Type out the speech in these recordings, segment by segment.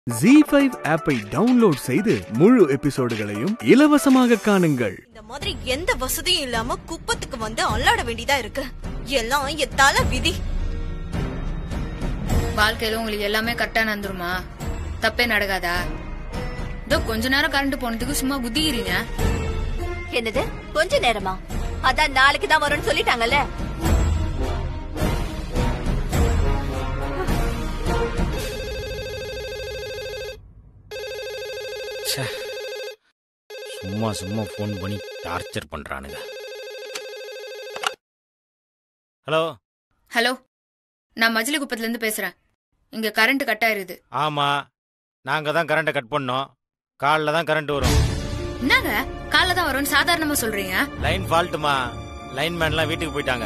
G five ஆப்பை download செய்து முழு எபிசோடுகளையும் இலவசமாக காணுங்கள் இந்த மாதிரி எந்த வசதியும் இல்லாம குப்பத்துக்கு வந்து அல்லாட வேண்டியதா இருக்கு எல்லாம் என் தலை விதி வாழ்க்கையில உங்களுக்கு எல்லாமே கரெக்டா நடந்துருமா தப்பே நடக்காதா இதோ கொஞ்ச நேரம் கரண்ட் போனதுக்கு சும்மா குதிக்கிறீங்க என்னது கொஞ்ச நேரமா அதான் நாளைக்கு தான் வரும்னு சொல்லிட்டாங்கல்ல ச்சே. சும்மா சும்மா ஃபோன் பண்ணி டார்ச்சர் பண்றானுங்க ஹலோ ஹலோ நான் மஜிலி குப்பத்துல இருந்து பேசுறேன் இங்க கரண்ட் கட் ஆயிருது ஆமா நாங்க தான் கரண்ட்டை கட் பண்ணோம் காலில் தான் கரண்ட் வரும் என்னங்க காலைல தான் வரும்னு சாதாரணமா சொல்றீங்க லைன் ஃபால்ட்டுமா லைன்மேன்லாம் வீட்டுக்கு போயிட்டாங்க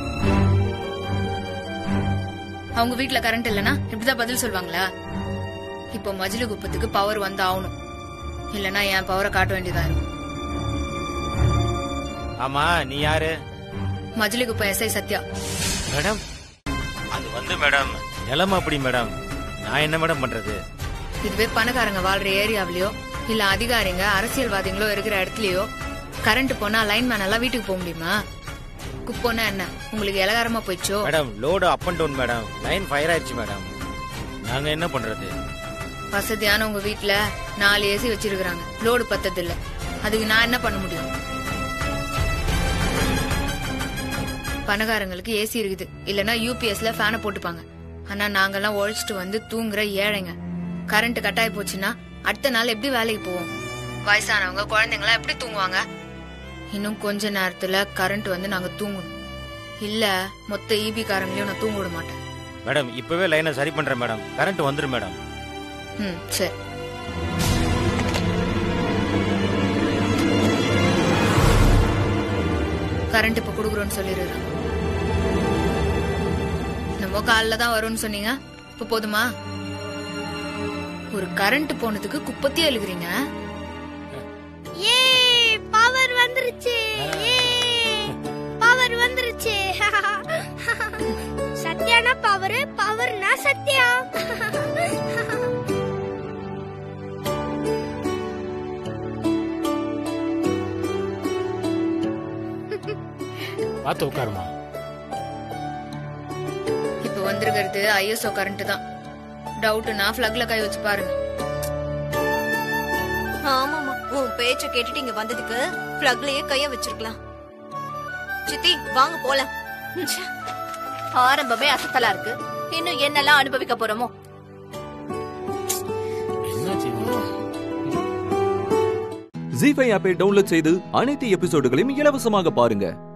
அவங்க வீட்ல கரண்ட் இல்லனா இப்படிதான் பதில் சொல்லுவாங்களா இப்போ மஜிலி குப்பத்துக்கு பவர் வந்து ஆகணும் இல்லனா என் பவரை காட்ட வேண்டியதா இருக்கும் ஆமா நீ யாரு மஜிலி குப்பை எஸ்ஐ சத்யா மேடம் அது வந்து மேடம் நிலைமை அப்படி மேடம் நான் என்ன மேடம் பண்றது இதுவே பணக்காரங்க வாழ்ற ஏரியாவிலயோ இல்ல அதிகாரிங்க அரசியல்வாதிகளோ இருக்கிற இடத்துலயோ கரண்ட் போனா லைன்மேன் எல்லாம் வீட்டுக்கு போக முடியுமா குப்போன்னா என்ன உங்களுக்கு இலகாரமா போயிச்சோ madam load up and down madam line fire ஆயிடுச்சு மேடம் நாங்க என்ன பண்றது வசதியான உங்க வீட்ல நாலு ஏசி வச்சிருக்காங்க லோடு பத்தது இல்ல அதுக்கு நான் என்ன பண்ண முடியும் பணக்காரங்களுக்கு ஏசி இருக்குது இல்லனா யூபிஎஸ்ல ஃபேனை போட்டுப்பாங்க ஆனா நாங்கெல்லாம் உழைச்சிட்டு வந்து தூங்குற ஏழைங்க கரண்ட் கட்டாயி போச்சுன்னா அடுத்த நாள் எப்படி வேலைக்கு போவோம் வயசானவங்க குழந்தைங்களாம் எப்படி தூங்குவாங்க இன்னும் கொஞ்ச நேரத்துல கரண்ட் வந்து நாங்க தூங்கணும் இல்ல மொத்த ஈபி காரங்களையும் நான் தூங்க விட மாட்டேன் மேடம் இப்பவே லைனை சரி பண்றேன் மேடம் கரண்ட் வந்துரும் மேடம் ம் சரி கரண்ட் இப்ப குடுக்குறோம்னு சொல்லிடுறேன் நம்ம காலைல தான் வரும்னு சொன்னீங்க இப்ப போதுமா ஒரு கரண்ட் போனதுக்கு குப்பத்தி எழுகிறீங்க ஏ பவர் வந்துருச்சு பவர் வந்துருச்சு சத்யானா பவர் பவர்னா சத்யா பார்த்து உட்காருமா இப்ப வந்திருக்கிறது ஐஎஸ்ஓ கரண்ட் தான் டவுட்னா ஃபிளக்ல கை வச்சு பாருங்க ஆமாமா உன் பேச்ச கேட்டுட்டு இங்க வந்ததுக்கு பிளக்லயே கைய வச்சிருக்கலாம் சித்தி வாங்க போலாம் ச்சே. ஆரம்பமே அசத்தலா இருக்கு இன்னும் என்னெல்லாம் அனுபவிக்க போறோமோ என்னாச்சு ஜி ஃபைவ் ஆப்பை டவுன்லோட் செய்து அனைத்து எபிசோடுகளையும் இலவசமாக பாருங்க